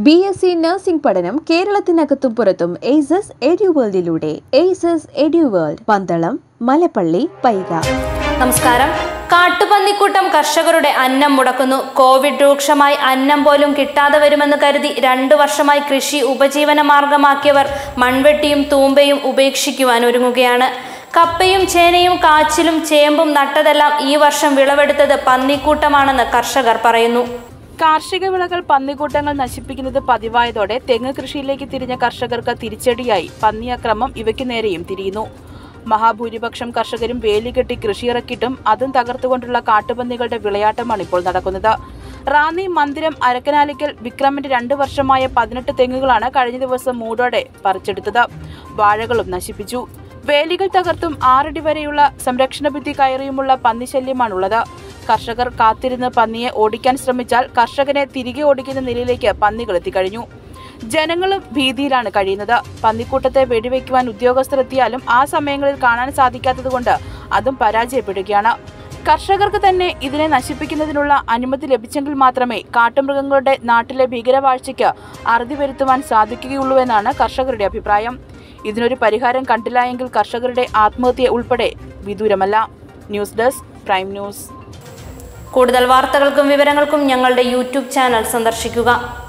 B S C nursing പഠനം കേരളത്തിനകത്തും പുറത്തും എയ്സസ് എഡ്യൂവേൾഡിലൂടെ എയ്സസ് എഡ്യൂവേൾഡ് പന്തളം മലപ്പള്ളി പൈക നമസ്കാരം കാട്ടുപന്നിക്കൂട്ടം കർഷകരുടെ അന്നം മുടക്കുന്നു കോവിഡ് രൂക്ഷമായി അന്നം പോലും കിട്ടാതെ വരുമെന്ന് കരുതി രണ്ടു വർഷമായി കൃഷി ഉപജീവന മാർഗമാക്കിയവർ മൺവെട്ടിയും തൂമ്പയും ഉപേക്ഷിക്കുവാൻ ഒരുങ്ങുകയാണ് കപ്പയും ചേനയും കാച്ചിലും ചേമ്പും നട്ടതെല്ലാം ഈ വർഷം വിളവെടുത്തത് പന്നിക്കൂട്ടമാണെന്ന് കർഷകർ പറയുന്നു കാർഷിക വിളകൾ പന്നിക്കൂട്ടങ്ങൾ നശിപ്പിക്കുന്നത് പതിവായതോടെ തെങ്ങ് കൃഷിയിലേക്ക് തിരിഞ്ഞ കർഷകർക്ക് തിരിച്ചടിയായി പന്നിയാക്രമം ഇവയ്ക്ക് നേരെയും തിരിയുന്നു മഹാഭൂരിപക്ഷം കർഷകരും വേലികെട്ടി കൃഷിയിറക്കിയിട്ടും അതും തകർത്തുകൊണ്ടുള്ള കാട്ടുപന്നികളുടെ വിളയാട്ടമാണ് ഇപ്പോൾ നടക്കുന്നത് റാന്നി മന്ദിരം അരക്കനാലിക്കൽ വിക്രമിന്റെ രണ്ടു വർഷമായ പതിനെട്ട് തെങ്ങുകളാണ് കഴിഞ്ഞ ദിവസം മൂടോടെ പറിച്ചെടുത്തത് വാഴകളും നശിപ്പിച്ചു വേലികൾ തകർത്തും ആറടി വരെയുള്ള സംരക്ഷണ ഭിത്തി കയറിയുമുള്ള പന്നിശല്യമാണുള്ളത് കർഷകർ കാത്തിരുന്ന് പന്നിയെ ഓടിക്കാൻ ശ്രമിച്ചാൽ കർഷകനെ തിരികെ ഓടിക്കുന്ന നിലയിലേക്ക് പന്നികൾ എത്തിക്കഴിഞ്ഞു ജനങ്ങളും ഭീതിയിലാണ് കഴിയുന്നത് പന്നിക്കൂട്ടത്തെ വെടിവെക്കുവാൻ ഉദ്യോഗസ്ഥർ എത്തിയാലും ആ സമയങ്ങളിൽ കാണാൻ സാധിക്കാത്തതുകൊണ്ട് അതും പരാജയപ്പെടുകയാണ് കർഷകർക്ക് തന്നെ ഇതിനെ നശിപ്പിക്കുന്നതിനുള്ള അനുമതി ലഭിച്ചെങ്കിൽ മാത്രമേ കാട്ടുമൃഗങ്ങളുടെ നാട്ടിലെ ഭീകരവാഴ്ചയ്ക്ക് അറുതി വരുത്തുവാൻ സാധിക്കുകയുള്ളൂ എന്നാണ് കർഷകരുടെ അഭിപ്രായം ഇതിനൊരു പരിഹാരം കണ്ടില്ല എങ്കിൽ കർഷകരുടെ ആത്മഹത്യ ഉൾപ്പെടെ വിദൂരമല്ല ന്യൂസ് ഡെസ്ക് പ്രൈം ന്യൂസ് കൂടുതൽ വാർത്തകൾക്കും വിവരങ്ങൾക്കും ഞങ്ങളുടെ യൂട്യൂബ് ചാനൽ സന്ദർശിക്കുക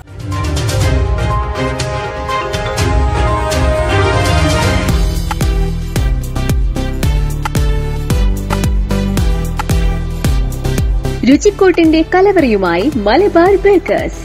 രുചിക്കൂട്ടിന്റെ കലവറിയുമായി Malabar bakers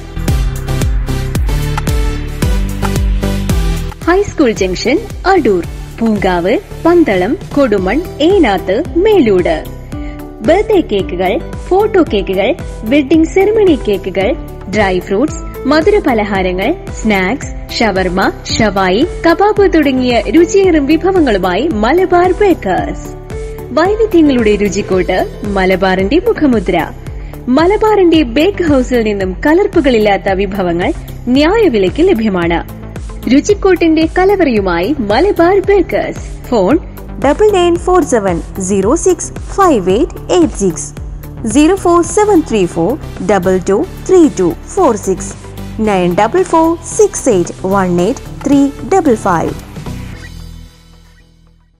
high school junction Adoor Poonkavu Pandalam Kodumon Enath Melood birthday കേക്കുകൾ ഫോട്ടോ കേക്കുകൾ വെഡിംഗ് സെറിമണി കേക്കുകൾ ഡ്രൈ ഫ്രൂട്ട്സ് മധുര പലഹാരങ്ങൾ സ്നാക്സ് ഷവർമ ഷവായി കബാബ് തുടങ്ങിയ രുചിയേറും വിഭവങ്ങളുമായി മലബാർ ബേക്കേഴ്സ് വൈവിധ്യങ്ങളുടെ രുചിക്കോട്ട് മലബാറിന്റെ മുഖമുദ്ര മലബാറിന്റെ ബേക്ക് ഹൌസിൽ നിന്നും കലർപ്പുകളില്ലാത്ത വിഭവങ്ങൾ ന്യായവിലയ്ക്ക് ലഭ്യമാണ് രുചിക്കോട്ടിന്റെ കലവറിയുമായി Malabar bakers phone double nine four seven zero six five eight eight six zero four seven three four double two three two four six nine double four six eight one eight three double five.